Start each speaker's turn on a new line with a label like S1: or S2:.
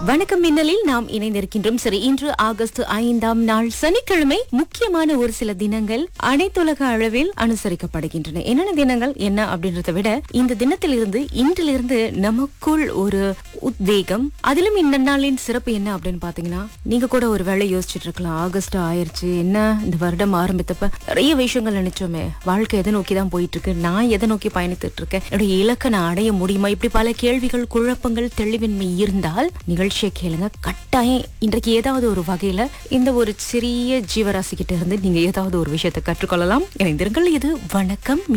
S1: வணக்கம் மின்னலில் நாம் இணைந்திருக்கின்றோம் சரி இன்று ஆகஸ்ட் ஐந்தாம் நாள் சனிக்கிழமை முக்கியமான ஒரு சில தினங்கள் அனைத்துலக அளவில் அனுசரிக்கப்படுகின்றன என்னென்ன தினங்கள் என்ன அப்படின்றத விட இந்த தினத்திலிருந்து இன்றிலிருந்து நமக்குள் ஒரு உத்வேகம் அதிலும் இந்த நாளின் சிறப்பு என்ன அப்படின்னு பாத்தீங்கன்னா நீங்க கூட ஒரு வேளை யோசிச்சுட்டு இருக்கலாம் ஆகஸ்ட் ஆயிருச்சு என்ன இந்த வருடம் ஆரம்பித்தப்ப நிறைய விஷயங்கள் நினைச்சோமே வாழ்க்கை எதை நோக்கி தான் போயிட்டு இருக்கு நான் எதை நோக்கி பயணித்துட்டு இருக்கேன் என்னுடைய இலக்கை நான் அடைய முடியுமா இப்படி பல கேள்விகள் குழப்பங்கள் தெளிவின்மை இருந்தால் நிகழ்ச்சியை கேளுங்க கட்டாயம் இன்றைக்கு ஏதாவது ஒரு வகையில இந்த ஒரு சிறிய ஜீவராசி கிட்ட இருந்து நீங்க ஏதாவது ஒரு விஷயத்தை கற்றுக்கொள்ளலாம் இணைந்திருங்கள் இது வணக்கம்